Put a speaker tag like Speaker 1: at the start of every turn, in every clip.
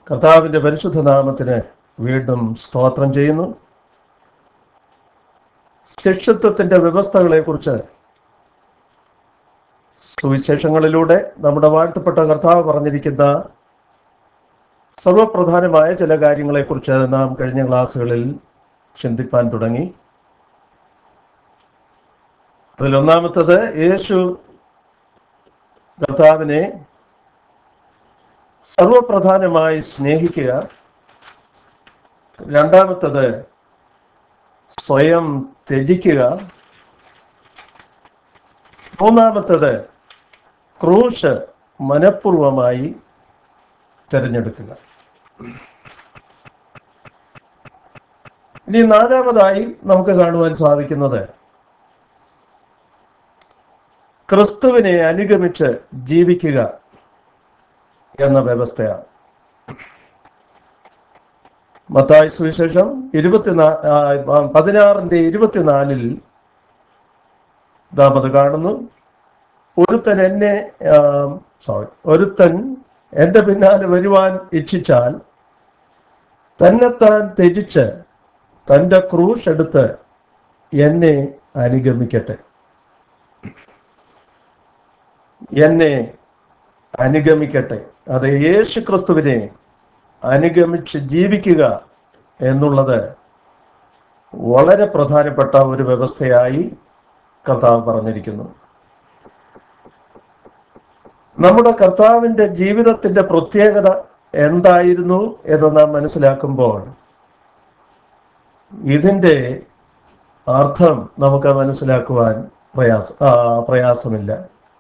Speaker 1: കർത്താവിൻ്റെ പരിശുദ്ധ നാമത്തിന് വീണ്ടും സ്തോത്രം ചെയ്യുന്നു ശിഷ്യത്വത്തിൻ്റെ വ്യവസ്ഥകളെക്കുറിച്ച് സുവിശേഷങ്ങളിലൂടെ നമ്മുടെ വാഴ്ത്തപ്പെട്ട കർത്താവ് പറഞ്ഞിരിക്കുന്ന സർവപ്രധാനമായ ചില കാര്യങ്ങളെക്കുറിച്ച് നാം കഴിഞ്ഞ ക്ലാസ്സുകളിൽ ചിന്തിപ്പാൻ തുടങ്ങി അതിലൊന്നാമത്തത് യേശു കർത്താവിനെ സർവപ്രധാനമായി സ്നേഹിക്കുക രണ്ടാമത്തത് സ്വയം ത്യജിക്കുക മൂന്നാമത്തത് ക്രൂശ് മനഃപൂർവമായി തിരഞ്ഞെടുക്കുക ഇനി നാലാമതായി നമുക്ക് കാണുവാൻ സാധിക്കുന്നത് ക്രിസ്തുവിനെ അനുഗമിച്ച് ജീവിക്കുക എന്ന വ്യവസ്ഥയാണ് മത്തായി സുവിശേഷം ഇരുപത്തിനാ ആ, പതിനാറിന്റെ ഇരുപത്തിനാലിൽ നാം അത് കാണുന്നു ഒരുത്തൻ എന്നെ സോറി ഒരുത്തൻ എൻ്റെ പിന്നാലെ വരുവാൻ ഇച്ഛിച്ചാൽ തന്നെത്താൻ ത്യജിച്ച് തൻ്റെ ക്രൂശ് എടുത്ത് എന്നെ അനുഗമിക്കട്ടെ എന്നെ അനുഗമിക്കട്ടെ അത് യേശു ക്രിസ്തുവിനെ അനുഗമിച്ച് ജീവിക്കുക എന്നുള്ളത് വളരെ പ്രധാനപ്പെട്ട ഒരു വ്യവസ്ഥയായി കർത്താവ് പറഞ്ഞിരിക്കുന്നു നമ്മുടെ കർത്താവിൻ്റെ ജീവിതത്തിൻ്റെ പ്രത്യേകത എന്തായിരുന്നു എന്ന് നാം മനസ്സിലാക്കുമ്പോൾ ഇതിൻ്റെ അർത്ഥം നമുക്ക് മനസ്സിലാക്കുവാൻ പ്രയാസ ആ, പ്രയാസമില്ല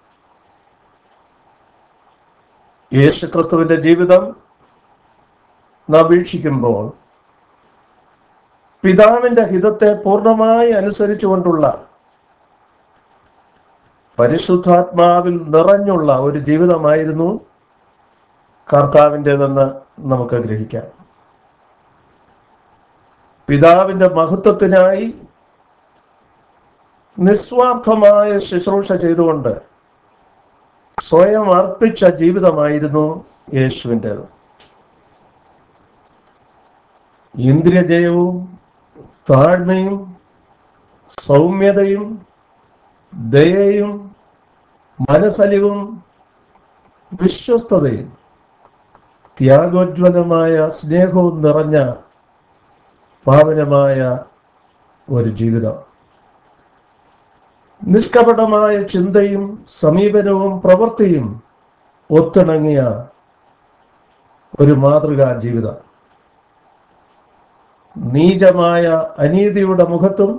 Speaker 1: യേശു ക്രിസ്തുവിൻ്റെ ജീവിതം നാം വീക്ഷിക്കുമ്പോൾ പിതാവിൻ്റെ ഹിതത്തെ പൂർണ്ണമായി അനുസരിച്ചുകൊണ്ടുള്ള പരിശുദ്ധാത്മാവിൽ നിറഞ്ഞുള്ള ഒരു ജീവിതമായിരുന്നു കർത്താവിൻ്റെതെന്ന് നമുക്ക് ഗ്രഹിക്കാം പിതാവിൻ്റെ മഹത്വത്തിനായി നിസ്വാർത്ഥമായ ശുശ്രൂഷ ചെയ്തുകൊണ്ട് സ്വയം അർപ്പിച്ച ജീവിതമായിരുന്നു യേശുവിൻ്റെത് ഇന്ദ്രിയജയവും താഴ്മയും സൗമ്യതയും ദയയും മനസ്സലിവും വിശ്വസ്തതയും ത്യാഗോജ്വലമായ സ്നേഹവും നിറഞ്ഞ പാവനമായ ഒരു ജീവിതം നിഷ്കപടമായ ചിന്തയും സമീപനവും പ്രവൃത്തിയും ഒത്തിണങ്ങിയ ഒരു മാതൃകാ ജീവിതം നീചമായ അനീതിയുടെ മുഖത്തും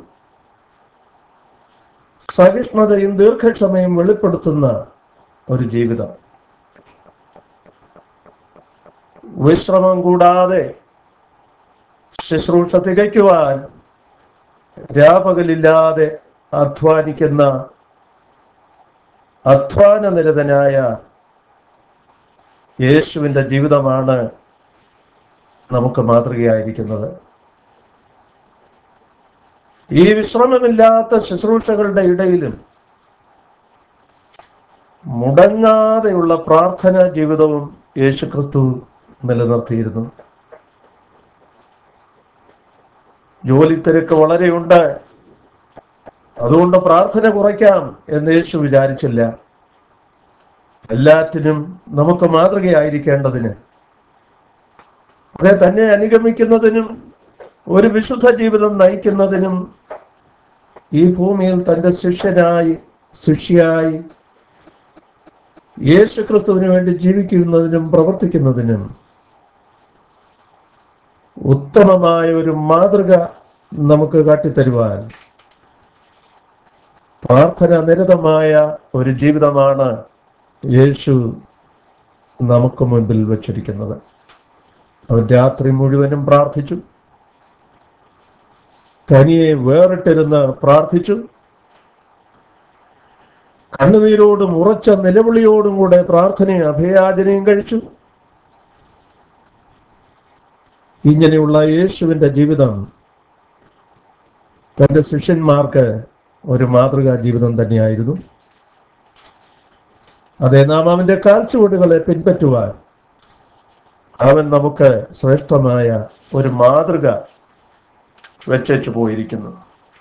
Speaker 1: സഹിഷ്ണുതയും ദീർഘക്ഷമയും വെളിപ്പെടുത്തുന്ന ഒരു ജീവിതം വിശ്രമം കൂടാതെ ശുശ്രൂഷ തികയ്ക്കുവാൻ രാപകലില്ലാതെ അധ്വാനിക്കുന്ന അധ്വാന നിരതനായ യേശുവിൻ്റെ ജീവിതമാണ് നമുക്ക് മാതൃകയായിരിക്കുന്നത് ഈ വിശ്രമമില്ലാത്ത ശുശ്രൂഷകളുടെ ഇടയിലും മുടങ്ങാതെയുള്ള പ്രാർത്ഥനാ ജീവിതവും യേശുക്രിസ്തു നിലനിർത്തിയിരുന്നു ജോലി തിരക്ക് വളരെയുണ്ട് അതുകൊണ്ട് പ്രാർത്ഥന കുറയ്ക്കാം എന്ന് യേശു വിചാരിച്ചില്ല എല്ലാറ്റിനും നമുക്ക് മാതൃകയായിരിക്കേണ്ടതിന് അതെ തന്നെ അനുഗമിക്കുന്നതിനും ഒരു വിശുദ്ധ ജീവിതം നയിക്കുന്നതിനും ഈ ഭൂമിയിൽ തൻ്റെ ശിഷ്യനായി ശിഷ്യായി യേശു ക്രിസ്തുവിന് വേണ്ടി ജീവിക്കുന്നതിനും പ്രവർത്തിക്കുന്നതിനും ഉത്തമമായ ഒരു മാതൃക നമുക്ക് കാട്ടിത്തരുവാൻ പ്രാർത്ഥന നിരതമായ ഒരു ജീവിതമാണ് യേശു നമുക്ക് മുൻപിൽ വച്ചിരിക്കുന്നത് അവൻ രാത്രി മുഴുവനും പ്രാർത്ഥിച്ചു തനിയെ വേറിട്ടിരുന്ന് പ്രാർത്ഥിച്ചു കണ്ണുനീരോടും ഉറച്ച നിലവിളിയോടും കൂടെ പ്രാർത്ഥനയും അഭയാചനയും കഴിച്ചു ഇങ്ങനെയുള്ള യേശുവിൻ്റെ ജീവിതം തൻ്റെ ശിഷ്യന്മാർക്ക് ഒരു മാതൃകാ ജീവിതം തന്നെയായിരുന്നു അതെ നാം അവൻ്റെ കാൽച്ചുവടുകളെ പിൻപറ്റുവാൻ അവൻ നമുക്ക് ശ്രേഷ്ഠമായ ഒരു മാതൃക വെച്ചു പോയിരിക്കുന്നു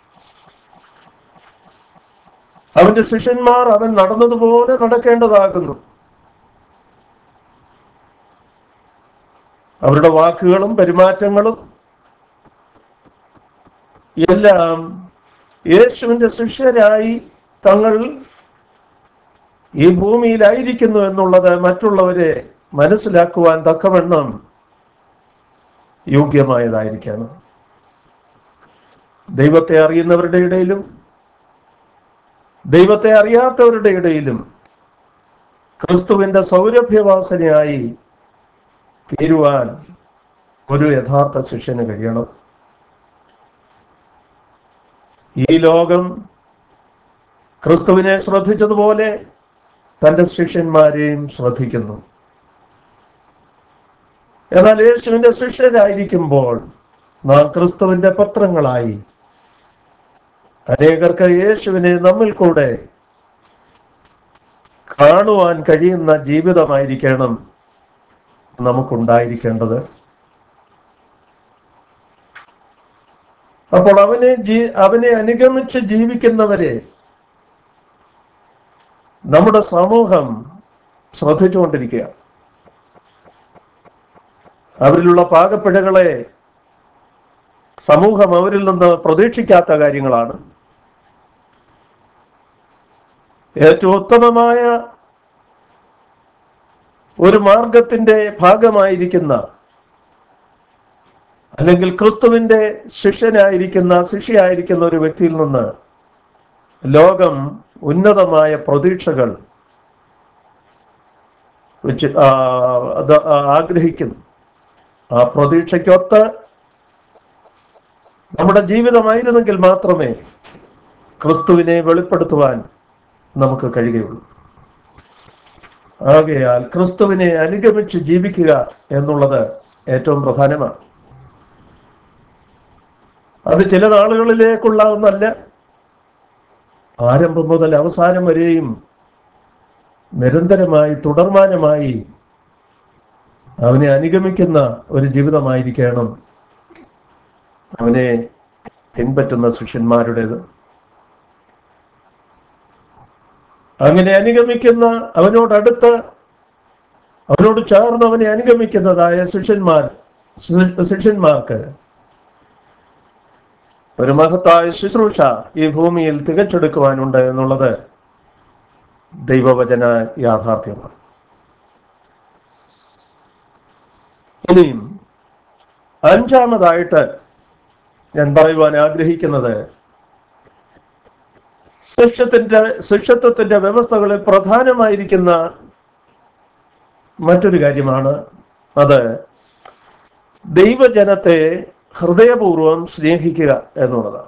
Speaker 1: അവന്റെ ശിഷ്യന്മാർ അവൻ നടന്നതുപോലെ നടക്കേണ്ടതാകുന്നു അവരുടെ വാക്കുകളും പെരുമാറ്റങ്ങളും എല്ലാം യേശുവിന്റെ ശിഷ്യരായി തങ്ങൾ ഈ ഭൂമിയിലായിരിക്കുന്നു എന്നുള്ളത് മറ്റുള്ളവരെ മനസ്സിലാക്കുവാൻ തക്കവണ്ണം യോഗ്യമായതായിരിക്കണം ദൈവത്തെ അറിയുന്നവരുടെ ഇടയിലും ദൈവത്തെ അറിയാത്തവരുടെ ഇടയിലും ക്രിസ്തുവിന്റെ സൗരഭ്യവാസനയായി തീരുവാൻ ഒരു യഥാർത്ഥ ശിഷ്യന് കഴിയണം ഈ ലോകം ക്രിസ്തുവിനെ ശ്രദ്ധിച്ചതുപോലെ തന്റെ ശിഷ്യന്മാരെയും ശ്രദ്ധിക്കുന്നു എന്നാൽ യേശുവിന്റെ ശിഷ്യരായിരിക്കുമ്പോൾ നാം ക്രിസ്തുവിന്റെ പത്രങ്ങളായി അനേകർക്ക് യേശുവിനെ നമ്മിൽ കൂടെ കാണുവാൻ കഴിയുന്ന ജീവിതമായിരിക്കണം നമുക്കുണ്ടായിരിക്കേണ്ടത് അപ്പോൾ അവനെ ജീ അവനെ അനുഗമിച്ച് ജീവിക്കുന്നവരെ നമ്മുടെ സമൂഹം ശ്രദ്ധിച്ചുകൊണ്ടിരിക്കുക അവരിലുള്ള പാകപ്പിഴകളെ സമൂഹം അവരിൽ നിന്ന് പ്രതീക്ഷിക്കാത്ത കാര്യങ്ങളാണ് ഏറ്റവും ഉത്തമമായ ഒരു മാർഗത്തിന്റെ ഭാഗമായിരിക്കുന്ന അല്ലെങ്കിൽ ക്രിസ്തുവിന്റെ ശിഷ്യനായിരിക്കുന്ന ശിഷ്യയായിരിക്കുന്ന ഒരു വ്യക്തിയിൽ നിന്ന് ലോകം ഉന്നതമായ പ്രതീക്ഷകൾ വെച്ച് ആ, അത് ആഗ്രഹിക്കുന്നു ആ പ്രതീക്ഷയ്ക്കൊത്ത് നമ്മുടെ ജീവിതമായിരുന്നെങ്കിൽ മാത്രമേ ക്രിസ്തുവിനെ വെളിപ്പെടുത്തുവാൻ നമുക്ക് കഴിയുകയുള്ളൂ ആകയാൽ ക്രിസ്തുവിനെ അനുഗമിച്ച് ജീവിക്കുക എന്നുള്ളത് ഏറ്റവും പ്രധാനമാണ് അത് ചില നാളുകളിലേക്കുള്ള ഒന്നല്ല ആരംഭം മുതൽ അവസാനം വരെയും നിരന്തരമായി തുടർമാനമായി അവനെ അനുഗമിക്കുന്ന ഒരു ജീവിതമായിരിക്കണം അവനെ പിൻപറ്റുന്ന ശിഷ്യന്മാരുടേത് അങ്ങനെ അനുഗമിക്കുന്ന അവനോടടുത്ത് അവനോട് ചേർന്ന് അവനെ അനുഗമിക്കുന്നതായ ശിഷ്യന്മാർ ശി- ശിഷ്യന്മാർക്ക് ഒരു മഹത്തായ ശുശ്രൂഷ ഈ ഭൂമിയിൽ തികച്ചെടുക്കുവാനുണ്ട് എന്നുള്ളത് ദൈവവചന യാഥാർത്ഥ്യമാണ് ഇനിയും അഞ്ചാമതായിട്ട് ഞാൻ പറയുവാൻ ആഗ്രഹിക്കുന്നത് ശിക്ഷത്തിന്റെ ശിക്ഷത്വത്തിന്റെ വ്യവസ്ഥകളിൽ പ്രധാനമായിരിക്കുന്ന മറ്റൊരു കാര്യമാണ് അത് ദൈവജനത്തെ ഹൃദയപൂർവം സ്നേഹിക്കുക എന്നുള്ളതാണ്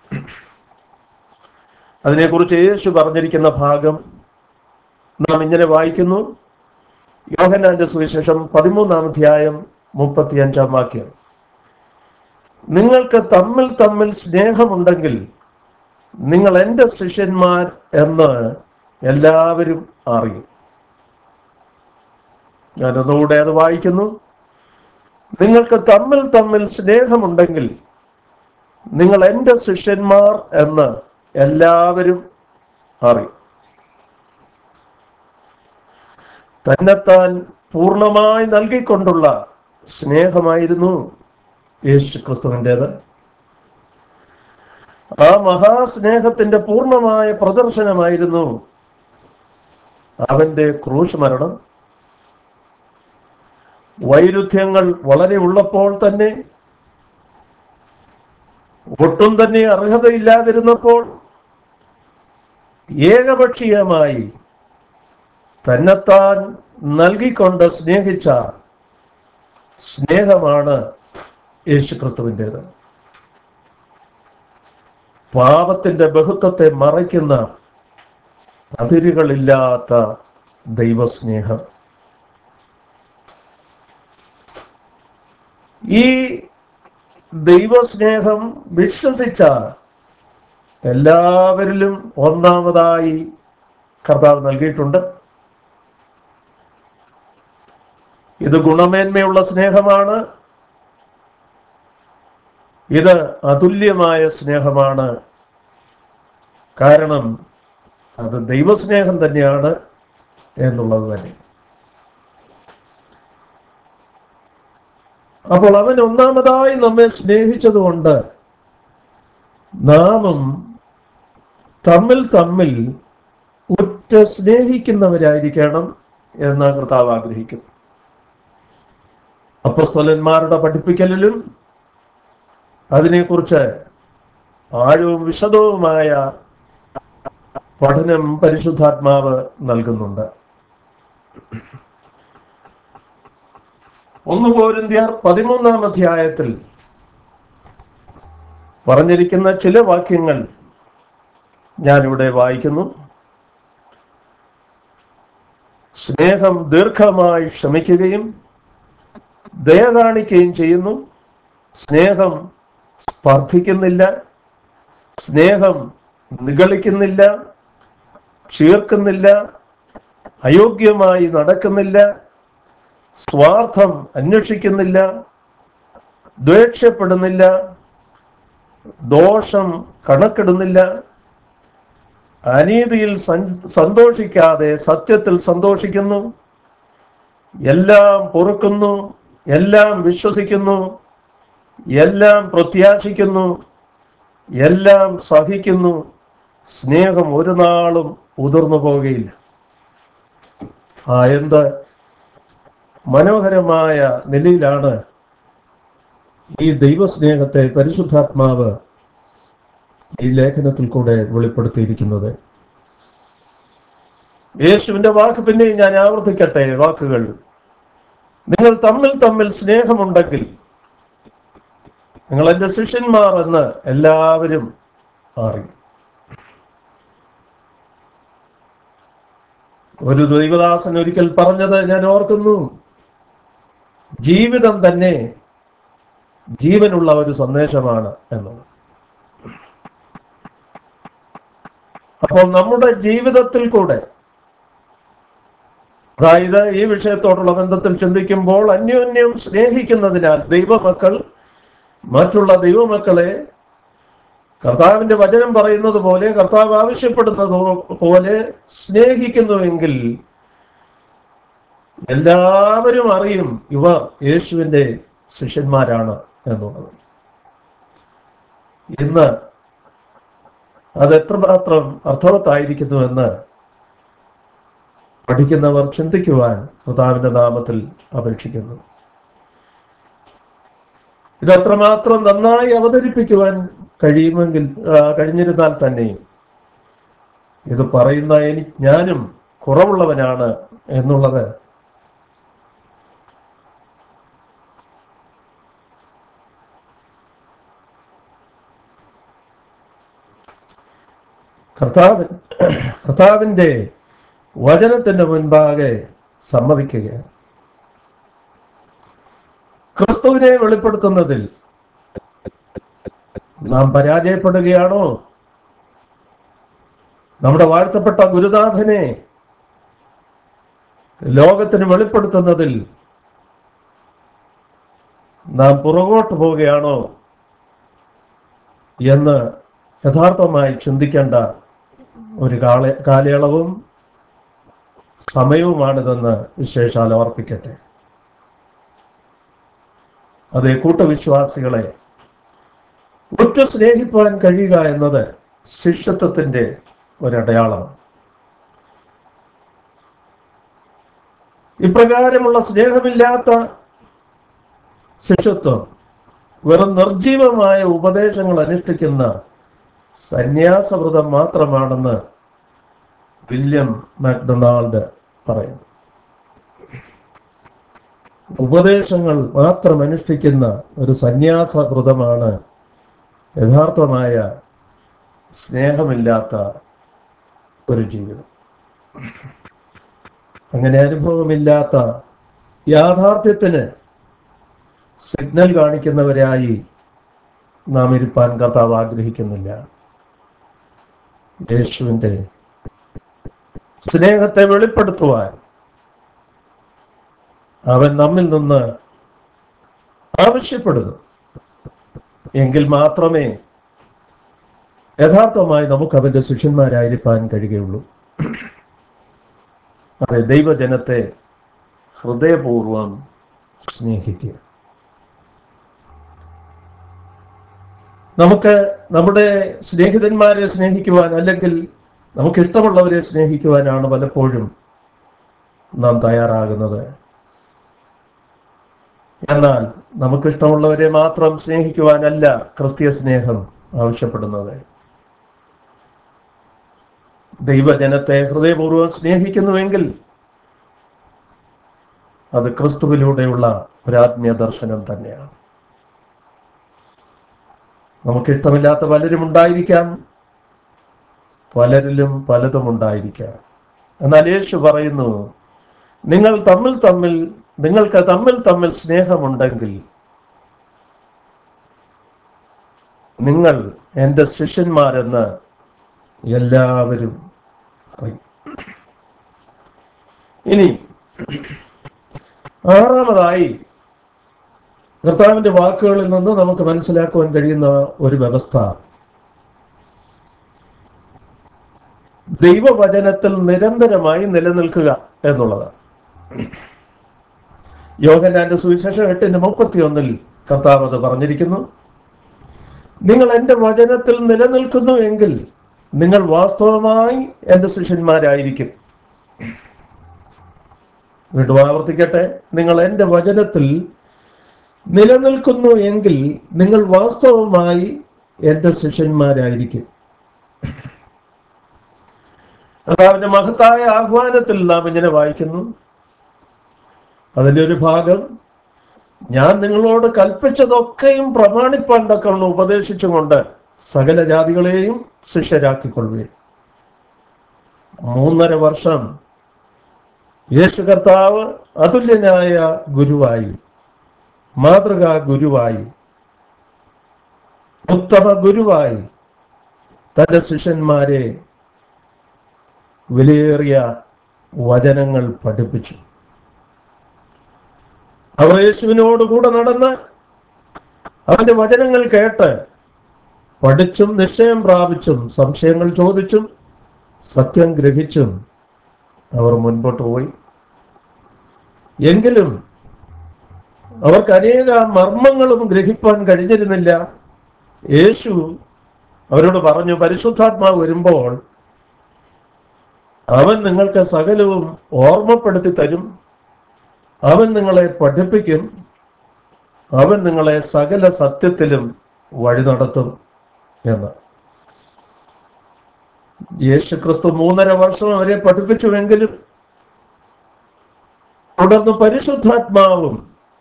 Speaker 1: അതിനെക്കുറിച്ച് യേശു പറഞ്ഞിരിക്കുന്ന ഭാഗം നാം ഇങ്ങനെ വായിക്കുന്നു യോഹന്നാന്റെ സുവിശേഷം പതിമൂന്നാം അധ്യായം മുപ്പത്തിയഞ്ചാം വാക്യം നിങ്ങൾക്ക് തമ്മിൽ തമ്മിൽ സ്നേഹമുണ്ടെങ്കിൽ നിങ്ങൾ എൻ്റെ ശിഷ്യന്മാർ എന്ന് എല്ലാവരും അറിയും ഞാൻ ഒന്നുകൂടെ അത് വായിക്കുന്നു നിങ്ങൾക്ക് തമ്മിൽ തമ്മിൽ സ്നേഹമുണ്ടെങ്കിൽ നിങ്ങൾ എൻ്റെ ശിഷ്യന്മാർ എന്ന് എല്ലാവരും അറിയും തന്നെത്താൻ പൂർണ്ണമായി നൽകിക്കൊണ്ടുള്ള സ്നേഹമായിരുന്നു യേശു ക്രിസ്തുവിൻ്റെത് ആ മഹാസ്നേഹത്തിന്റെ പൂർണ്ണമായ പ്രദർശനമായിരുന്നു അവന്റെ ക്രൂശ് മരണം വൈരുദ്ധ്യങ്ങൾ വളരെ ഉള്ളപ്പോൾ തന്നെ ഒട്ടും തന്നെ അർഹതയില്ലാതിരുന്നപ്പോൾ ഏകപക്ഷീയമായി തന്നെത്താൻ നൽകിക്കൊണ്ട് സ്നേഹിച്ച സ്നേഹമാണ് യേശുക്രിസ്തുവിൻ്റെത് പാപത്തിന്റെ ബഹുത്വത്തെ മറയ്ക്കുന്ന അതിരുകളില്ലാത്ത ദൈവസ്നേഹം ഈ ദൈവസ്നേഹം വിശ്വസിച്ച എല്ലാവരിലും ഒന്നാമതായി കർത്താവ് നൽകിയിട്ടുണ്ട് ഇത് ഗുണമേന്മയുള്ള സ്നേഹമാണ് ഇത് അതുല്യമായ സ്നേഹമാണ് കാരണം അത് ദൈവസ്നേഹം തന്നെയാണ് എന്നുള്ളത് തന്നെ അപ്പോൾ അവൻ ഒന്നാമതായി നമ്മെ സ്നേഹിച്ചതുകൊണ്ട് നാമും തമ്മിൽ തമ്മിൽ ഉറ്റ സ്നേഹിക്കുന്നവരായിരിക്കണം എന്ന് കർത്താവ് ആഗ്രഹിക്കുന്നു അപ്പസ്തലന്മാരുടെ പഠിപ്പിക്കലിലും അതിനെക്കുറിച്ച് ആഴവും വിശദവുമായ പഠനം പരിശുദ്ധാത്മാവ് നൽകുന്നുണ്ട് ഒന്ന് പോരിന്ത്യർ പതിമൂന്നാം അധ്യായത്തിൽ പറഞ്ഞിരിക്കുന്ന ചില വാക്യങ്ങൾ ഞാനിവിടെ വായിക്കുന്നു സ്നേഹം ദീർഘമായി ക്ഷമിക്കുകയും ദയ കാണിക്കുകയും ചെയ്യുന്നു സ്നേഹം സ്പർദ്ധിക്കുന്നില്ല സ്നേഹം നിഗളിക്കുന്നില്ല ചീർക്കുന്നില്ല അയോഗ്യമായി നടക്കുന്നില്ല സ്വാർത്ഥം അന്വേഷിക്കുന്നില്ല ദ്വേഷപ്പെടുന്നില്ല ദോഷം കണക്കിടുന്നില്ല അനീതിയിൽ സന്തോഷിക്കാതെ സത്യത്തിൽ സന്തോഷിക്കുന്നു എല്ലാം പൊറുക്കുന്നു എല്ലാം വിശ്വസിക്കുന്നു എല്ലാം പ്രത്യാശിക്കുന്നു എല്ലാം സഹിക്കുന്നു സ്നേഹം ഒരു നാളും ഉതിർന്നു പോകുകയില്ല ആ എന്ത് മനോഹരമായ നിലയിലാണ് ഈ ദൈവസ്നേഹത്തെ പരിശുദ്ധാത്മാവ് ഈ ലേഖനത്തിൽ കൂടെ വെളിപ്പെടുത്തിയിരിക്കുന്നത് യേശുവിന്റെ വാക്ക് പിന്നെയും ഞാൻ ആവർത്തിക്കട്ടെ വാക്കുകൾ നിങ്ങൾ തമ്മിൽ തമ്മിൽ സ്നേഹമുണ്ടെങ്കിൽ നിങ്ങൾ എൻ്റെ ശിഷ്യന്മാർ എന്ന് എല്ലാവരും അറിയും ഒരു ദൈവദാസൻ ഒരിക്കൽ പറഞ്ഞത് ഞാൻ ഓർക്കുന്നു ജീവിതം തന്നെ ജീവനുള്ള ഒരു സന്ദേശമാണ് എന്നുള്ളത് അപ്പോൾ നമ്മുടെ ജീവിതത്തിൽ കൂടെ അതായത് ഈ വിഷയത്തോടുള്ള ബന്ധത്തിൽ ചിന്തിക്കുമ്പോൾ അന്യോന്യം സ്നേഹിക്കുന്നതിനാൽ ദൈവമക്കൾ മറ്റുള്ള ദൈവമക്കളെ കർത്താവിന്റെ വചനം പറയുന്നത് പോലെ കർത്താവ് ആവശ്യപ്പെടുന്നത് പോലെ സ്നേഹിക്കുന്നുവെങ്കിൽ എല്ലാവരും അറിയും ഇവർ യേശുവിൻ്റെ ശിഷ്യന്മാരാണ് എന്നുള്ളത് ഇന്ന് അത് എത്രമാത്രം അർത്ഥവത്തായിരിക്കുന്നുവെന്ന് പഠിക്കുന്നവർ ചിന്തിക്കുവാൻ കർത്താവിന്റെ നാമത്തിൽ അപേക്ഷിക്കുന്നു ഇത് അത്രമാത്രം നന്നായി അവതരിപ്പിക്കുവാൻ കഴിയുമെങ്കിൽ കഴിഞ്ഞിരുന്നാൽ തന്നെയും ഇത് പറയുന്ന എനി ഞാനും കുറവുള്ളവനാണ് എന്നുള്ളത് കർത്താവ് കർത്താവിൻ്റെ വചനത്തിന് മുൻപാകെ സമ്മതിക്കുകയാണ് ക്രിസ്തുവിനെ വെളിപ്പെടുത്തുന്നതിൽ നാം പരാജയപ്പെടുകയാണോ നമ്മുടെ വാഴ്ത്തപ്പെട്ട ഗുരുനാഥനെ ലോകത്തിന് വെളിപ്പെടുത്തുന്നതിൽ നാം പുറകോട്ട് പോവുകയാണോ എന്ന് യഥാർത്ഥമായി ചിന്തിക്കേണ്ട ഒരു കാല കാലയളവും സമയവുമാണിതെന്ന് വിശേഷാൽ ഓർപ്പിക്കട്ടെ അതേ കൂട്ടവിശ്വാസികളെ ഒറ്റ സ്നേഹിപ്പാൻ കഴിയുക എന്നത് ശിഷ്യത്വത്തിന്റെ ഒരടയാളമാണ് ഇപ്രകാരമുള്ള സ്നേഹമില്ലാത്ത ശിഷ്യത്വം വെറും നിർജീവമായ ഉപദേശങ്ങൾ അനുഷ്ഠിക്കുന്ന സന്യാസവ്രതം മാത്രമാണെന്ന് വില്യം മാക്ഡൊണാൾഡ് പറയുന്നു ഉപദേശങ്ങൾ മാത്രം അനുഷ്ഠിക്കുന്ന ഒരു സന്യാസ വ്രതമാണ് യഥാർത്ഥമായ സ്നേഹമില്ലാത്ത ഒരു ജീവിതം അങ്ങനെ അനുഭവമില്ലാത്ത യാഥാർത്ഥ്യത്തിന് സിഗ്നൽ കാണിക്കുന്നവരായി നാം ഇരുപ്പാൻ കർത്താവ് ആഗ്രഹിക്കുന്നില്ല യേശുവിൻ്റെ സ്നേഹത്തെ വെളിപ്പെടുത്തുവാൻ അവൻ നമ്മിൽ നിന്ന് ആവശ്യപ്പെടുന്നു എങ്കിൽ മാത്രമേ യഥാർത്ഥമായി നമുക്ക് അവന്റെ ശിഷ്യന്മാരായിരിക്കാൻ കഴിയുകയുള്ളൂ അതെ ദൈവജനത്തെ ഹൃദയപൂർവം സ്നേഹിക്കുക നമുക്ക് നമ്മുടെ സ്നേഹിതന്മാരെ സ്നേഹിക്കുവാൻ അല്ലെങ്കിൽ നമുക്ക് ഇഷ്ടമുള്ളവരെ സ്നേഹിക്കുവാനാണ് പലപ്പോഴും നാം തയ്യാറാകുന്നത് എന്നാൽ നമുക്കിഷ്ടമുള്ളവരെ മാത്രം സ്നേഹിക്കുവാനല്ല ക്രിസ്തീയ സ്നേഹം ആവശ്യപ്പെടുന്നത് ദൈവജനത്തെ ഹൃദയപൂർവ്വം സ്നേഹിക്കുന്നുവെങ്കിൽ അത് ക്രിസ്തുവിലൂടെയുള്ള ഒരാത്മീയ ദർശനം തന്നെയാണ് നമുക്കിഷ്ടമില്ലാത്ത പലരും ഉണ്ടായിരിക്കാം പലരിലും പലതും ഉണ്ടായിരിക്കാം എന്നാൽ യേശു പറയുന്നു നിങ്ങൾ തമ്മിൽ തമ്മിൽ നിങ്ങൾക്ക് തമ്മിൽ തമ്മിൽ സ്നേഹമുണ്ടെങ്കിൽ നിങ്ങൾ എൻ്റെ ശിഷ്യന്മാരെന്ന് എല്ലാവരും അറിയും ഇനി ആറാമതായി കർത്താവിന്റെ വാക്കുകളിൽ നിന്ന് നമുക്ക് മനസ്സിലാക്കുവാൻ കഴിയുന്ന ഒരു വ്യവസ്ഥ ദൈവവചനത്തിൽ നിരന്തരമായി നിലനിൽക്കുക എന്നുള്ളതാണ് യോഹനാന്റെ സുവിശേഷം എട്ടിന്റെ മുപ്പത്തിയൊന്നിൽ കർത്താവ് അത് പറഞ്ഞിരിക്കുന്നു നിങ്ങൾ എൻ്റെ വചനത്തിൽ നിലനിൽക്കുന്നു എങ്കിൽ നിങ്ങൾ വാസ്തവമായി എൻ്റെ ശിഷ്യന്മാരായിരിക്കും വീണ്ടും ആവർത്തിക്കട്ടെ നിങ്ങൾ എൻ്റെ വചനത്തിൽ നിലനിൽക്കുന്നു എങ്കിൽ നിങ്ങൾ വാസ്തവമായി എൻ്റെ ശിഷ്യന്മാരായിരിക്കും കർത്താവിന്റെ മഹത്തായ ആഹ്വാനത്തിൽ നാം ഇങ്ങനെ വായിക്കുന്നു അതിൻ്റെ ഒരു ഭാഗം ഞാൻ നിങ്ങളോട് കൽപ്പിച്ചതൊക്കെയും പ്രമാണിപ്പാൻ തക്കണം ഉപദേശിച്ചുകൊണ്ട് സകല ജാതികളെയും ശിഷ്യരാക്കിക്കൊള്ളുകയും മൂന്നര വർഷം യേശു കർത്താവ് അതുല്യനായ ഗുരുവായി മാതൃകാ ഗുരുവായി ഉത്തമ ഗുരുവായി തന്റെ ശിഷ്യന്മാരെ വിലയേറിയ വചനങ്ങൾ പഠിപ്പിച്ചു അവർ യേശുവിനോട് കൂടെ നടന്ന് അവന്റെ വചനങ്ങൾ കേട്ട് പഠിച്ചും നിശ്ചയം പ്രാപിച്ചും സംശയങ്ങൾ ചോദിച്ചും സത്യം ഗ്രഹിച്ചും അവർ മുൻപോട്ട് പോയി എങ്കിലും അവർക്ക് അനേക മർമ്മങ്ങളും ഗ്രഹിപ്പാൻ കഴിഞ്ഞിരുന്നില്ല യേശു അവരോട് പറഞ്ഞു പരിശുദ്ധാത്മാവ് വരുമ്പോൾ അവൻ നിങ്ങൾക്ക് സകലവും ഓർമ്മപ്പെടുത്തി തരും അവൻ നിങ്ങളെ പഠിപ്പിക്കും അവൻ നിങ്ങളെ സകല സത്യത്തിലും വഴി നടത്തും എന്ന് യേശു ക്രിസ്തു മൂന്നര വർഷം അവരെ പഠിപ്പിച്ചുവെങ്കിലും തുടർന്ന് പരിശുദ്ധാത്മാവും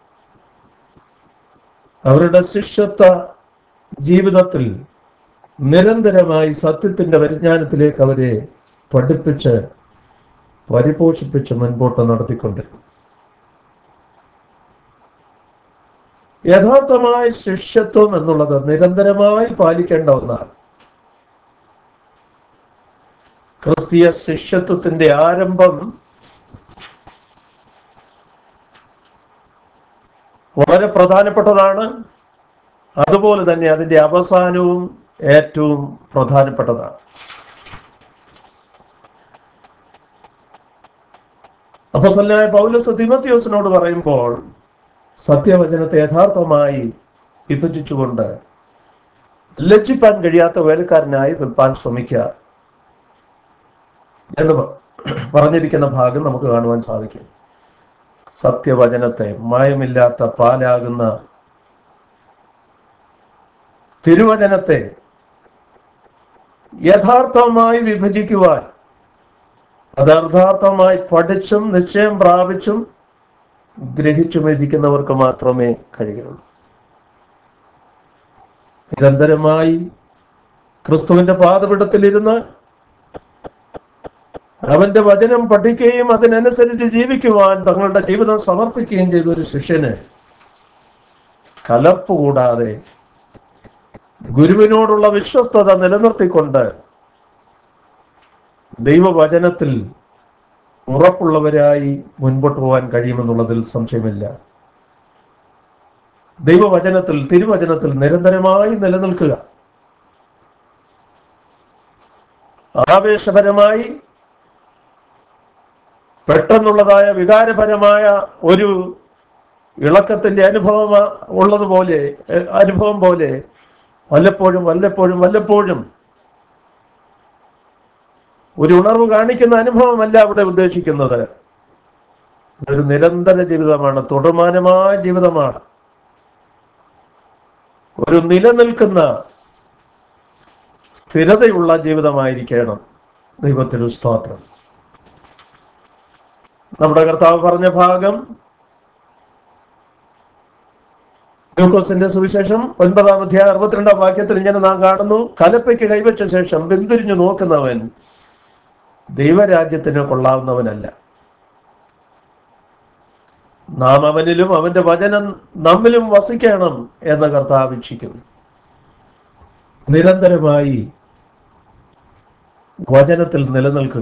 Speaker 1: അവരുടെ ശിഷ്യത്വ ജീവിതത്തിൽ നിരന്തരമായി സത്യത്തിന്റെ പരിജ്ഞാനത്തിലേക്ക് അവരെ പഠിപ്പിച്ച് പരിപോഷിപ്പിച്ച് മുൻപോട്ട് നടത്തിക്കൊണ്ടിരുന്നു യഥാർത്ഥമായ ശിഷ്യത്വം എന്നുള്ളത് നിരന്തരമായി പാലിക്കേണ്ട ഒന്നാണ് ക്രിസ്തീയ ശിഷ്യത്വത്തിന്റെ ആരംഭം വളരെ പ്രധാനപ്പെട്ടതാണ് അതുപോലെ തന്നെ അതിന്റെ അവസാനവും ഏറ്റവും പ്രധാനപ്പെട്ടതാണ് അപ്പോസ്തലനായ പൗലോസ് തിമത്തിയോസിനോട് പറയുമ്പോൾ സത്യവചനത്തെ യഥാർത്ഥമായി വിഭജിച്ചുകൊണ്ട് ലജ്ജിപ്പാൻ കഴിയാത്ത വേലക്കാരനായി നിൽപ്പാൻ ശ്രമിക്കുക എന്ന് പ- പറഞ്ഞിരിക്കുന്ന ഭാഗം നമുക്ക് കാണുവാൻ സാധിക്കും സത്യവചനത്തെ മായമില്ലാത്ത പാലാകുന്ന തിരുവചനത്തെ യഥാർത്ഥമായി വിഭജിക്കുവാൻ അത് യഥാർത്ഥമായി പഠിച്ചും നിശ്ചയം പ്രാപിച്ചും ഗ്രഹിച്ചും ഇരിക്കുന്നവർക്ക് മാത്രമേ കഴിയുള്ളൂ നിരന്തരമായി ക്രിസ്തുവിന്റെ പാതപിടത്തിലിരുന്ന് അവന്റെ വചനം പഠിക്കുകയും അതിനനുസരിച്ച് ജീവിക്കുവാൻ തങ്ങളുടെ ജീവിതം സമർപ്പിക്കുകയും ചെയ്ത ഒരു ശിഷ്യന് കലർപ്പ് കൂടാതെ ഗുരുവിനോടുള്ള വിശ്വസ്തത നിലനിർത്തിക്കൊണ്ട് ദൈവവചനത്തിൽ ഉറപ്പുള്ളവരായി മുൻപോട്ട് പോകാൻ കഴിയുമെന്നുള്ളതിൽ സംശയമില്ല ദൈവവചനത്തിൽ തിരുവചനത്തിൽ നിരന്തരമായി നിലനിൽക്കുക ആവേശപരമായി പെട്ടെന്നുള്ളതായ വികാരപരമായ ഒരു ഇളക്കത്തിന്റെ അനുഭവം ഉള്ളതുപോലെ എ, അനുഭവം പോലെ വല്ലപ്പോഴും വല്ലപ്പോഴും വല്ലപ്പോഴും ഒരു ഉണർവ് കാണിക്കുന്ന അനുഭവമല്ല അവിടെ ഉദ്ദേശിക്കുന്നത് ഒരു നിരന്തര ജീവിതമാണ് തുടർമാനമായ ജീവിതമാണ് ഒരു നിലനിൽക്കുന്ന സ്ഥിരതയുള്ള ജീവിതമായിരിക്കണം ദൈവത്തിന് സ്തോത്രം നമ്മുടെ കർത്താവ് പറഞ്ഞ ഭാഗം ലൂക്കോസിന്റെ സുവിശേഷം ഒൻപതാം അധ്യായം അറുപത്തിരണ്ടാം വാക്യത്തിൽ ഇങ്ങനെ നാം കാണുന്നു കലപ്പയ്ക്ക് കൈവച്ച ശേഷം ബന്തിരിഞ്ഞു നോക്കുന്നവൻ ദൈവരാജ്യത്തിന് കൊള്ളാവുന്നവനല്ല നാം അവനിലും അവന്റെ വചനം നമ്മിലും വസിക്കണം എന്ന് കർത്താവ് ഇച്ഛിക്കുന്നു നിരന്തരമായി വചനത്തിൽ നിലനിൽക്കുക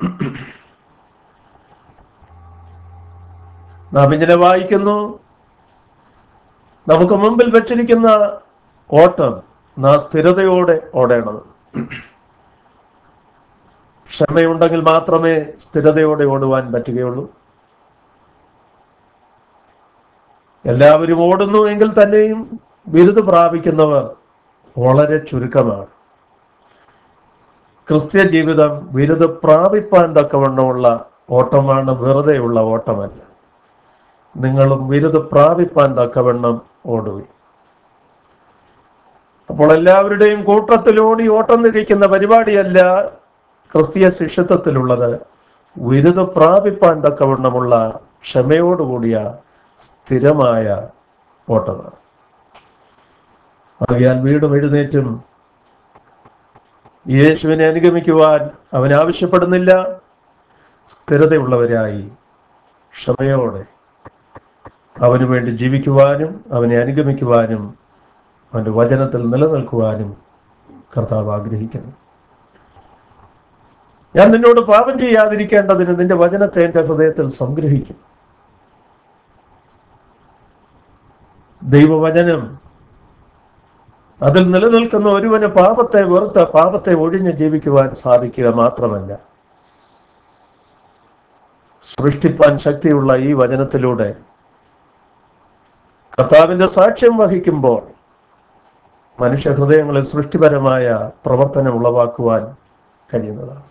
Speaker 1: നാം ഇങ്ങനെ വായിക്കുന്നു നമുക്ക് മുമ്പിൽ വെച്ചിരിക്കുന്ന ഓട്ടം നാം സ്ഥിരതയോടെ ഓടേണ്ടത് ക്ഷമയുണ്ടെങ്കിൽ മാത്രമേ സ്ഥിരതയോടെ ഓടുവാൻ പറ്റുകയുള്ളൂ എല്ലാവരും ഓടുന്നു എങ്കിൽ തന്നെയും ബിരുദ പ്രാപിക്കുന്നവർ വളരെ ചുരുക്കമാണ് ക്രിസ്ത്യ ജീവിതം ബിരുദ പ്രാപിപ്പാൻ തക്കവണ്ണമുള്ള ഓട്ടമാണ് വെറുതെയുള്ള ഓട്ടമല്ല നിങ്ങളും ബിരുദ പ്രാപിപ്പാൻ തക്കവണ്ണം ഓടുവി അപ്പോൾ എല്ലാവരുടെയും കൂട്ടത്തിലോടി ഓട്ടം തിരിക്കുന്ന പരിപാടിയല്ല ക്രിസ്തീയ ശിഷ്യത്വത്തിലുള്ളത് ബിരുദ പ്രാപിപ്പാൻ തക്കവണ്ണമുള്ള ക്ഷമയോടുകൂടിയ സ്ഥിരമായ ഓട്ടമാണ് ആകയാൽ വീടും എഴുന്നേറ്റും യേശുവിനെ അനുഗമിക്കുവാൻ അവൻ ആവശ്യപ്പെടുന്നില്ല സ്ഥിരതയുള്ളവരായി ക്ഷമയോടെ അവന് വേണ്ടി ജീവിക്കുവാനും അവനെ അനുഗമിക്കുവാനും അവൻ്റെ വചനത്തിൽ നിലനിൽക്കുവാനും കർത്താവ് ആഗ്രഹിക്കുന്നു ഞാൻ നിന്നോട് പാപം ചെയ്യാതിരിക്കേണ്ടതിന് നിന്റെ വചനത്തെ എൻ്റെ ഹൃദയത്തിൽ സംഗ്രഹിക്കും ദൈവവചനം അതിൽ നിലനിൽക്കുന്ന ഒരുവന് പാപത്തെ വെറുത്ത പാപത്തെ ഒഴിഞ്ഞ് ജീവിക്കുവാൻ സാധിക്കുക മാത്രമല്ല സൃഷ്ടിപ്പാൻ ശക്തിയുള്ള ഈ വചനത്തിലൂടെ കർത്താവിന്റെ സാക്ഷ്യം വഹിക്കുമ്പോൾ മനുഷ്യ ഹൃദയങ്ങളിൽ സൃഷ്ടിപരമായ പ്രവർത്തനം ഉളവാക്കുവാൻ കഴിയുന്നതാണ്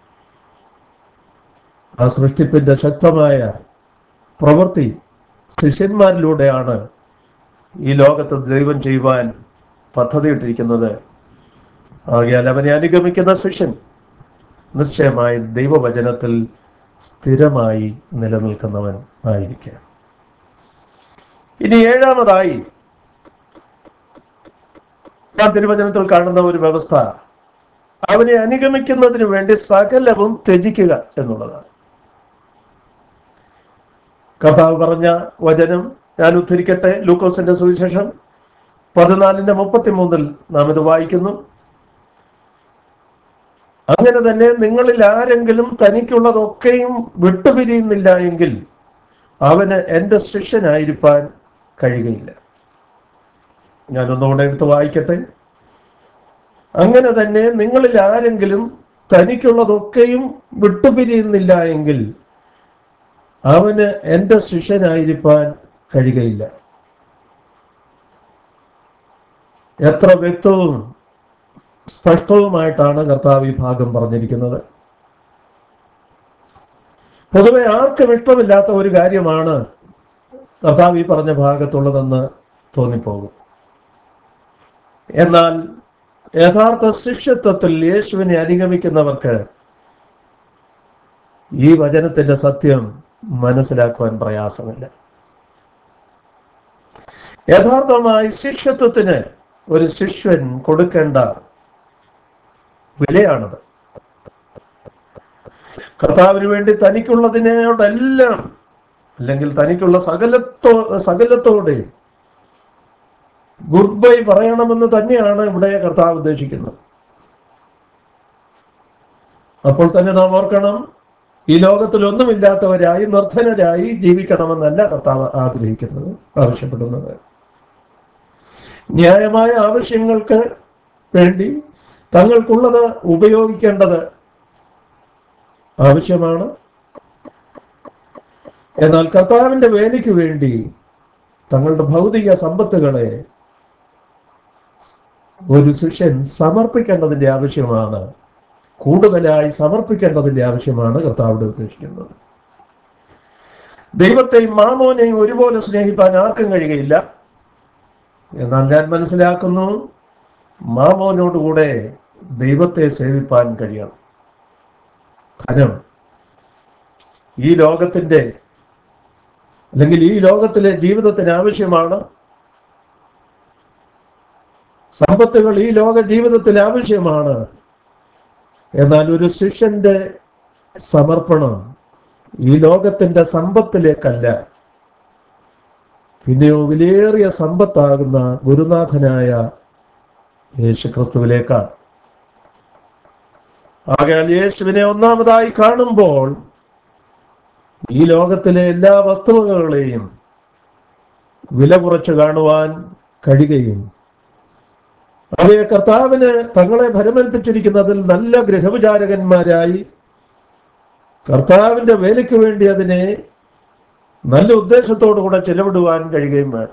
Speaker 1: ആ സൃഷ്ടിപ്പിന്റെ ശക്തമായ പ്രവൃത്തി ശിഷ്യന്മാരിലൂടെയാണ് ഈ ലോകത്ത് ദൈവം ചെയ്യുവാൻ പദ്ധതിയിട്ടിരിക്കുന്നത് ആകയാൽ അവനെ അനുഗമിക്കുന്ന ശിഷ്യൻ നിശ്ചയമായി ദൈവവചനത്തിൽ സ്ഥിരമായി നിലനിൽക്കുന്നവൻ ആയിരിക്കുക ഇനി ഏഴാമതായി നാം തിരുവചനത്തിൽ കാണുന്ന ഒരു വ്യവസ്ഥ അവനെ അനുഗമിക്കുന്നതിന് വേണ്ടി സകലവും ത്യജിക്കുക എന്നുള്ളതാണ് കർത്താവ് പറഞ്ഞ വചനം ഞാൻ ഉദ്ധരിക്കട്ടെ ലൂക്കോസിന്റെ സുവിശേഷം പതിനാലിന്റെ മുപ്പത്തിമൂന്നിൽ നാം ഇത് വായിക്കുന്നു അങ്ങനെ തന്നെ നിങ്ങളിൽ ആരെങ്കിലും തനിക്കുള്ളതൊക്കെയും വിട്ടുപിരിയുന്നില്ല എങ്കിൽ അവന് എൻ്റെ ശിഷ്യനായിരിക്കാൻ കഴിയുകയില്ല ഞാനൊന്നുകൂടെ എടുത്ത് വായിക്കട്ടെ അങ്ങനെ തന്നെ നിങ്ങളിൽ ആരെങ്കിലും തനിക്കുള്ളതൊക്കെയും വിട്ടുപിരിയുന്നില്ല എങ്കിൽ അവന് എൻ്റെ ശിഷ്യനായിരിക്കാൻ കഴിയുകയില്ല എത്ര വ്യക്തവും സ്പഷ്ടവുമായിട്ടാണ് കർത്താവ് ഈ ഭാഗം പറഞ്ഞിരിക്കുന്നത് പൊതുവെ ആർക്കും ഇഷ്ടമില്ലാത്ത ഒരു കാര്യമാണ് കർത്താവ് ഈ പറഞ്ഞ ഭാഗത്തുള്ളതെന്ന് തോന്നിപ്പോകും എന്നാൽ യഥാർത്ഥ ശിഷ്യത്വത്തിൽ യേശുവിനെ അനുഗമിക്കുന്നവർക്ക് ഈ വചനത്തിന്റെ സത്യം മനസ്സിലാക്കുവാൻ പ്രയാസമില്ല യഥാർത്ഥമായി ശിഷ്യത്വത്തിന് ഒരു ശിഷ്യൻ കൊടുക്കേണ്ട വിലയാണത് കർത്താവിന് വേണ്ടി തനിക്കുള്ളതിനോടെല്ലാം അല്ലെങ്കിൽ തനിക്കുള്ള സകലത്തോ സകലത്തോടെയും ഗുഡ് ബൈ പറയണമെന്ന് തന്നെയാണ് ഇവിടെ കർത്താവ് ഉദ്ദേശിക്കുന്നത് അപ്പോൾ തന്നെ നാം ഓർക്കണം ഈ ലോകത്തിൽ ഒന്നുമില്ലാത്തവരായി നിർധനരായി ജീവിക്കണമെന്നല്ല കർത്താവ് ആഗ്രഹിക്കുന്നത് ആവശ്യപ്പെടുന്നത് ന്യായമായ ആവശ്യങ്ങൾക്ക് വേണ്ടി തങ്ങൾക്കുള്ളത് ഉപയോഗിക്കേണ്ടത് ആവശ്യമാണ് എന്നാൽ കർത്താവിന്റെ വേലയ്ക്ക് വേണ്ടി തങ്ങളുടെ ഭൗതിക സമ്പത്തുകളെ ഒരു ശിഷ്യൻ സമർപ്പിക്കേണ്ടതിന്റെ ആവശ്യമാണ് കൂടുതലായി സമർപ്പിക്കേണ്ടതിന്റെ ആവശ്യമാണ് കർത്താവിടെ ഉദ്ദേശിക്കുന്നത് ദൈവത്തെയും മാമോനെയും ഒരുപോലെ സ്നേഹിപ്പാൻ ആർക്കും കഴിയുകയില്ല എന്നാൽ ഞാൻ മനസ്സിലാക്കുന്നു മാമോനോടുകൂടെ ദൈവത്തെ സേവിപ്പാൻ കഴിയണം ധനം ഈ ലോകത്തിന്റെ അല്ലെങ്കിൽ ഈ ലോകത്തിലെ ജീവിതത്തിന് ആവശ്യമാണ് സമ്പത്തുകൾ ഈ ലോക ജീവിതത്തിൽ ആവശ്യമാണ് എന്നാൽ ഒരു ശിഷ്യന്റെ സമർപ്പണം ഈ ലോകത്തിന്റെ സമ്പത്തിലേക്കല്ല പിന്നെയോ വിലയേറിയ സമ്പത്താകുന്ന ഗുരുനാഥനായ യേശുക്രിസ്തുവിലേക്കാണ് ആകയാൽ യേശുവിനെ ഒന്നാമതായി കാണുമ്പോൾ ഈ ലോകത്തിലെ എല്ലാ വസ്തുവകകളെയും വില കുറച്ച് കാണുവാൻ കഴിയുകയും അവയെ കർത്താവിന് തങ്ങളെ ഭരമേൽപ്പിച്ചിരിക്കുന്നതിൽ നല്ല ഗൃഹവിചാരകന്മാരായി കർത്താവിന്റെ വേലയ്ക്ക് വേണ്ടി അതിനെ നല്ല ഉദ്ദേശത്തോടു കൂടെ ചെലവിടുവാൻ കഴിയുകയും വേണം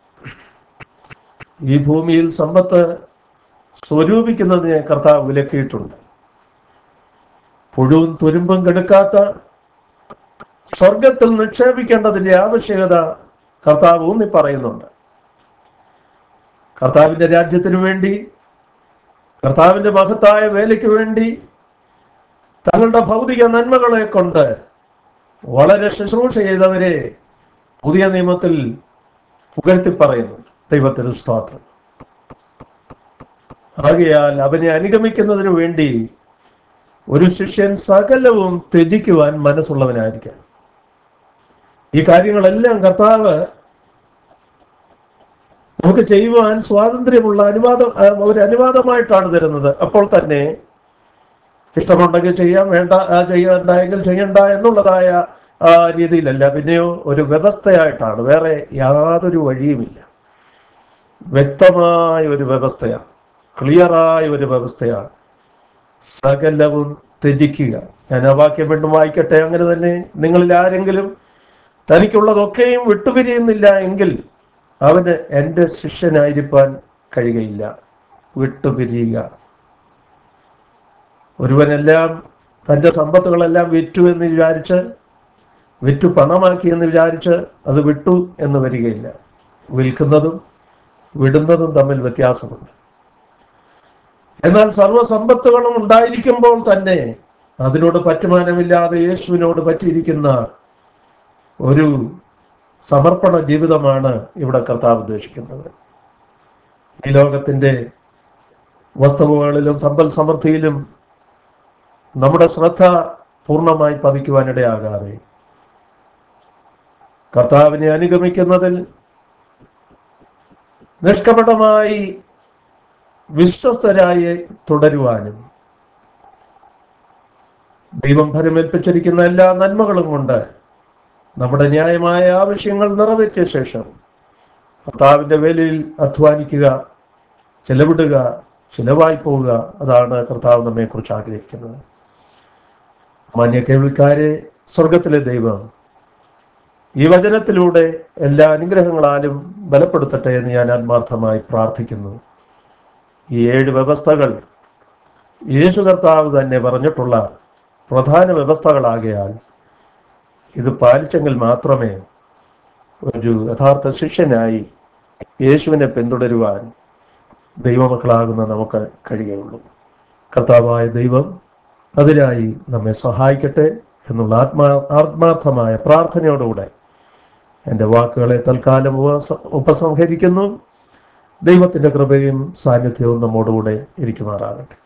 Speaker 1: ഈ ഭൂമിയിൽ സമ്പത്ത് സ്വരൂപിക്കുന്നതിനെ കർത്താവ് വിലക്കിയിട്ടുണ്ട് പുഴുവും തുരുമ്പും കെടുക്കാത്ത സ്വർഗത്തിൽ നിക്ഷേപിക്കേണ്ടതിന്റെ ആവശ്യകത കർത്താവ് ഊന്നി പറയുന്നുണ്ട് കർത്താവിന്റെ രാജ്യത്തിനു വേണ്ടി കർത്താവിന്റെ മഹത്തായ വേലയ്ക്ക് വേണ്ടി തങ്ങളുടെ ഭൗതിക നന്മകളെ കൊണ്ട് വളരെ ശുശ്രൂഷ ചെയ്തവരെ പുതിയ നിയമത്തിൽ പുകഴ്ത്തി പറയുന്നു ദൈവത്തിന് സ്തോത്രം ആകയാൽ അവനെ അനുഗമിക്കുന്നതിനു വേണ്ടി ഒരു ശിഷ്യൻ സകലവും ത്യജിക്കുവാൻ മനസ്സുള്ളവനായിരിക്കണം ഈ കാര്യങ്ങളെല്ലാം കർത്താവ് നമുക്ക് ചെയ്യുവാൻ സ്വാതന്ത്ര്യമുള്ള അനുവാദം ആ, ഒരു അനുവാദമായിട്ടാണ് തരുന്നത് അപ്പോൾ തന്നെ ഇഷ്ടമുണ്ടെങ്കിൽ ചെയ്യാം വേണ്ട ആ, ചെയ്യണ്ടെങ്കിൽ ചെയ്യണ്ട എന്നുള്ളതായ ആ, രീതിയിലല്ല പിന്നെയോ ഒരു വ്യവസ്ഥയായിട്ടാണ് വേറെ യാതൊരു വഴിയുമില്ല വ്യക്തമായ ഒരു വ്യവസ്ഥയാണ് ക്ലിയറായ ഒരു വ്യവസ്ഥയാണ് സകലവും ത്യജിക്കുക ഞാൻ ആ വാക്യം വീണ്ടും വായിക്കട്ടെ അങ്ങനെ തന്നെ നിങ്ങളിൽ ആരെങ്കിലും തനിക്കുള്ളതൊക്കെയും വിട്ടുപിരിയുന്നില്ല എങ്കിൽ അവന് എൻ്റെ ശിഷ്യനായിരിക്കാൻ കഴിയുകയില്ല വിട്ടുപിരിയുക ഒരുവനെല്ലാം തൻ്റെ സമ്പത്തുകളെല്ലാം വിറ്റു എന്ന് വിചാരിച്ച് വിറ്റു പണമാക്കി എന്ന് വിചാരിച്ച് അത് വിട്ടു എന്ന് വരികയില്ല വിൽക്കുന്നതും വിടുന്നതും തമ്മിൽ വ്യത്യാസമുണ്ട് എന്നാൽ സർവ്വസമ്പത്തുകളും ഉണ്ടായിരിക്കുമ്പോൾ തന്നെ അതിനോട് പറ്റുമാനമില്ലാതെ യേശുവിനോട് പറ്റിയിരിക്കുന്ന ഒരു സമർപ്പണ ജീവിതമാണ് ഇവിടെ കർത്താവ് ഉദ്ദേശിക്കുന്നത് ഈ ലോകത്തിന്റെ വസ്തുവകളിലും സമ്പൽ സമൃദ്ധിയിലും നമ്മുടെ ശ്രദ്ധ പൂർണ്ണമായി പതിക്കുവാനിടയാകാതെ കർത്താവിനെ അനുഗമിക്കുന്നതിൽ നിഷ്കപടമായി വിശ്വസ്തരായി തുടരുവാനും ദൈവം ഫലമേൽപ്പിച്ചിരിക്കുന്ന എല്ലാ നന്മകളും കൊണ്ട് നമ്മുടെ ന്യായമായ ആവശ്യങ്ങൾ നിറവേറ്റിയ ശേഷം കർത്താവിന്റെ വേലയിൽ അധ്വാനിക്കുക ചെലവിടുക ചിലവായി പോവുക അതാണ് കർത്താവ് നമ്മെക്കുറിച്ച് ആഗ്രഹിക്കുന്നത് മാന്യ കേൾവിക്കാരെ സ്വർഗത്തിലെ ദൈവം ഈ വചനത്തിലൂടെ എല്ലാ അനുഗ്രഹങ്ങളാലും ബലപ്പെടുത്തട്ടെ എന്ന് ഞാൻ ആത്മാർത്ഥമായി പ്രാർത്ഥിക്കുന്നു ഈ ഏഴ് വ്യവസ്ഥകൾ യേശു കർത്താവ് തന്നെ പറഞ്ഞിട്ടുള്ള പ്രധാന വ്യവസ്ഥകളാകയാൽ ഇത് പാലിച്ചെങ്കിൽ മാത്രമേ ഒരു യഥാർത്ഥ ശിഷ്യനായി യേശുവിനെ പിന്തുടരുവാൻ ദൈവമക്കളാകുന്ന നമുക്ക് കഴിയുകയുള്ളൂ കർത്താവായ ദൈവം അതിനായി നമ്മെ സഹായിക്കട്ടെ എന്നുള്ള ആത്മാ ആത്മാർത്ഥമായ പ്രാർത്ഥനയോടുകൂടെ എൻ്റെ വാക്കുകളെ തൽക്കാലം ഉപസ ഉപസംഹരിക്കുന്നു ദൈവത്തിൻ്റെ കൃപയും സാന്നിധ്യവും നമ്മോടുകൂടെ ഇരിക്കുമാറാകട്ടെ